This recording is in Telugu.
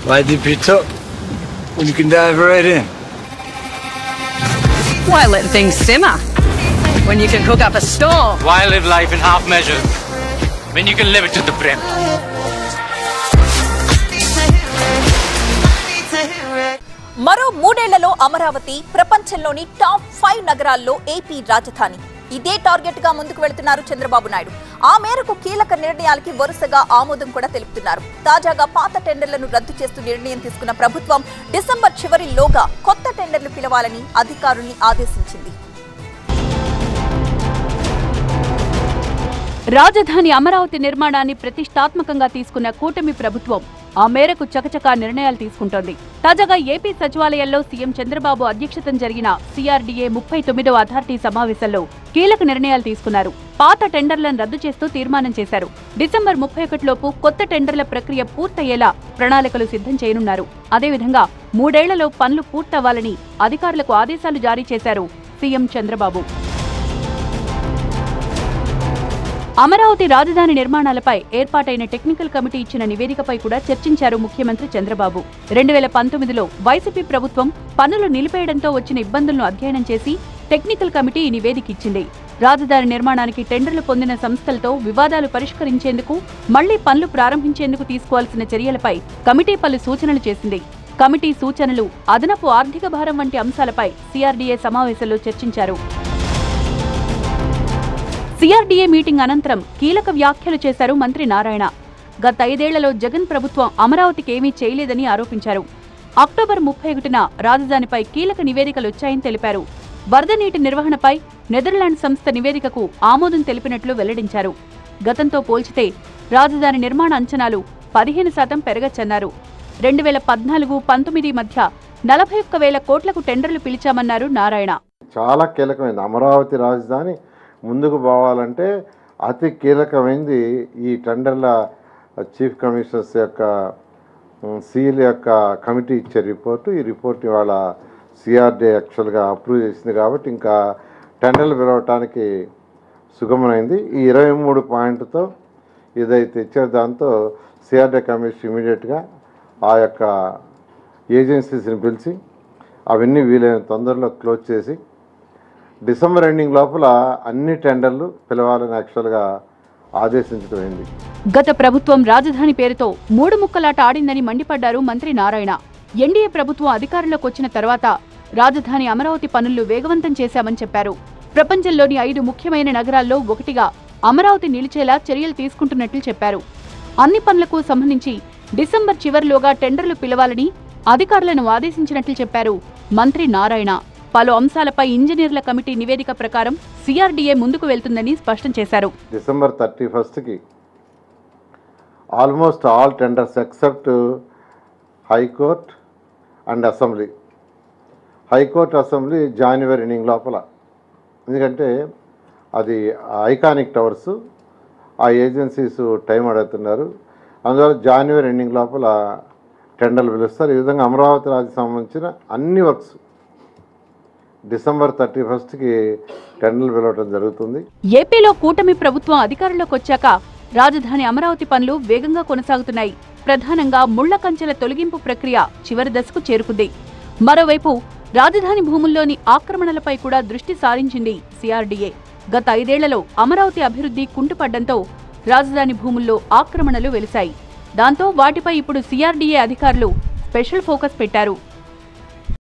Why dip it up when you can dive right in? Why let things simmer when you can cook up a storm? Why live life in half measures when you can live it to the brim? మరో మూడేళ్లలో అమరావతి ప్రపంచంలోని టాప్ ఫైవ్ నగరాల్లో ఏపీ రాజధాని ఇదే టార్గెట్ గా ముందుకు వెళుతున్నారు చంద్రబాబు నాయుడు ఆ మేరకు కీలక నిర్ణయాలకి వరుసగా ఆమోదం కూడా తెలుపుతున్నారు తాజాగా పాత టెండర్లను రద్దు చేస్తూ నిర్ణయం తీసుకున్న ప్రభుత్వం డిసెంబర్ చివరిలోగా కొత్త టెండర్లు పిలవాలని అధికారుల్ని ఆదేశించింది రాజధాని అమరావతి నిర్మాణాన్ని ప్రతిష్టాత్మకంగా తీసుకున్న కూటమి ప్రభుత్వం ఆ మేరకు చకచకా నిర్ణయాలు తీసుకుంటోంది తాజాగా ఏపీ సచివాలయంలో సీఎం చంద్రబాబు అధ్యక్షతన జరిగిన సీఆర్డీఏ ముప్పై తొమ్మిదవ అథారిటీ సమావేశంలో కీలక నిర్ణయాలు తీసుకున్నారు పాత టెండర్లను రద్దు చేస్తూ తీర్మానం చేశారు డిసెంబర్ ముప్పై ఒకటిలోపు కొత్త టెండర్ల ప్రక్రియ పూర్తయ్యేలా ప్రణాళికలు సిద్ధం చేయనున్నారు అదేవిధంగా మూడేళ్లలో పనులు పూర్తవ్వాలని అధికారులకు ఆదేశాలు జారీ చేశారు సీఎం చంద్రబాబు అమరావతి రాజధాని నిర్మాణాలపై ఏర్పాటైన టెక్నికల్ కమిటీ ఇచ్చిన నివేదికపై కూడా చర్చించారు ముఖ్యమంత్రి చంద్రబాబు రెండు వేల పంతొమ్మిదిలో వైసీపీ ప్రభుత్వం పనులు నిలిపేయడంతో వచ్చిన ఇబ్బందులను అధ్యయనం చేసి టెక్నికల్ కమిటీ ఈ నివేదిక ఇచ్చింది రాజధాని నిర్మాణానికి టెండర్లు పొందిన సంస్థలతో వివాదాలు పరిష్కరించేందుకు మళ్లీ పనులు ప్రారంభించేందుకు తీసుకోవాల్సిన చర్యలపై కమిటీ పలు సూచనలు చేసింది కమిటీ సూచనలు అదనపు ఆర్థిక భారం వంటి అంశాలపై సీఆర్డీఏ సమావేశంలో చర్చించారు సీఆర్డీఏ మీటింగ్ అనంతరం కీలక వ్యాఖ్యలు చేశారు మంత్రి నారాయణ గత ఐదేళ్లలో జగన్ ప్రభుత్వం అమరావతికి ఏమీ చేయలేదని ఆరోపించారు అక్టోబర్ ముప్పై ఒకటిన రాజధానిపై కీలక నివేదికలు వచ్చాయని తెలిపారు వరద నీటి నిర్వహణపై నెదర్లాండ్ సంస్థ నివేదికకు ఆమోదం తెలిపినట్లు వెల్లడించారు గతంతో పోల్చితే రాజధాని నిర్మాణ అంచనాలు పదిహేను శాతం పెరగచ్చన్నారు రెండు వేల పద్నాలుగు పంతొమ్మిది మధ్య నలభై ఒక్క వేల కోట్లకు టెండర్లు పిలిచామన్నారు నారాయణ చాలా కీలకమైనది అమరావతి రాజధాని ముందుకు పోవాలంటే అతి కీలకమైనది ఈ టెండర్ల చీఫ్ కమిషనర్స్ యొక్క సీఎల్ యొక్క కమిటీ ఇచ్చే రిపోర్టు ఈ రిపోర్ట్ ఇవాళ సిఆర్డీ యాక్చువల్గా అప్రూవ్ చేసింది కాబట్టి ఇంకా టెండర్లు పిలవటానికి సుగమమైంది ఈ ఇరవై మూడు పాయింట్తో ఏదైతే ఇచ్చారో దాంతో సిఆర్డీ కమిషన్ ఇమీడియట్గా ఆ యొక్క ఏజెన్సీస్ని పిలిచి అవన్నీ వీలైన తొందరలో క్లోజ్ చేసి డిసెంబర్ ఎండింగ్ లోపల అన్ని టెండర్లు పిలవాలని యాక్చువల్గా ఆదేశించడం అయింది గత ప్రభుత్వం రాజధాని పేరుతో మూడు ముక్కలాట ఆడిందని మండిపడ్డారు మంత్రి నారాయణ ఎన్డీఏ ప్రభుత్వం అధికారంలోకి వచ్చిన తర్వాత రాజధాని అమరావతి పనులు వేగవంతం చేశామని చెప్పారు ప్రపంచంలోని ఐదు ముఖ్యమైన నగరాల్లో ఒకటిగా అమరావతి నిలిచేలా చర్యలు తీసుకుంటున్నట్లు చెప్పారు అన్ని పనులకు సంబంధించి డిసెంబర్ చివరిలోగా టెండర్లు పిలవాలని అధికారులను ఆదేశించినట్లు చెప్పారు మంత్రి నారాయణ పలు అంశాలపై ఇంజనీర్ల కమిటీ నివేదిక ప్రకారం సీఆర్డీఏ ముందుకు వెళ్తుందని స్పష్టం చేశారు డిసెంబర్ థర్టీ ఫస్ట్కి almost all tenders except high court and assembly high court assembly జనవరి ఎండింగ్ లోపల ఎందుకంటే అది ఐకానిక్ టవర్స్ ఆ ఏజెన్సీస్ టైం అడుగుతున్నారు అందువల్ల జనవరి ఎండింగ్ లోపల టెండర్లు పిలుస్తారు ఈ విధంగా అమరావతి రాజుకి సంబంధించిన అన్ని వర్క్స్ డిసెంబర్ థర్టీ ఫస్ట్కి టెండర్లు పిలవడం జరుగుతుంది ఏపీలో కూటమి ప్రభుత్వం అధికారంలోకి వచ్చాక రాజధాని అమరావతి పనులు వేగంగా కొనసాగుతున్నాయి ప్రధానంగా ముళ్ల కంచెల తొలగింపు ప్రక్రియ చివరి దశకు చేరుకుంది మరోవైపు రాజధాని భూముల్లోని ఆక్రమణలపై కూడా దృష్టి సారించింది సిఆర్డీఏ గత ఐదేళ్లలో అమరావతి అభివృద్ధి కుంటుపడ్డంతో రాజధాని భూముల్లో ఆక్రమణలు వెలిశాయి దాంతో వాటిపై ఇప్పుడు సిఆర్డీఏ అధికారులు స్పెషల్ ఫోకస్ పెట్టారు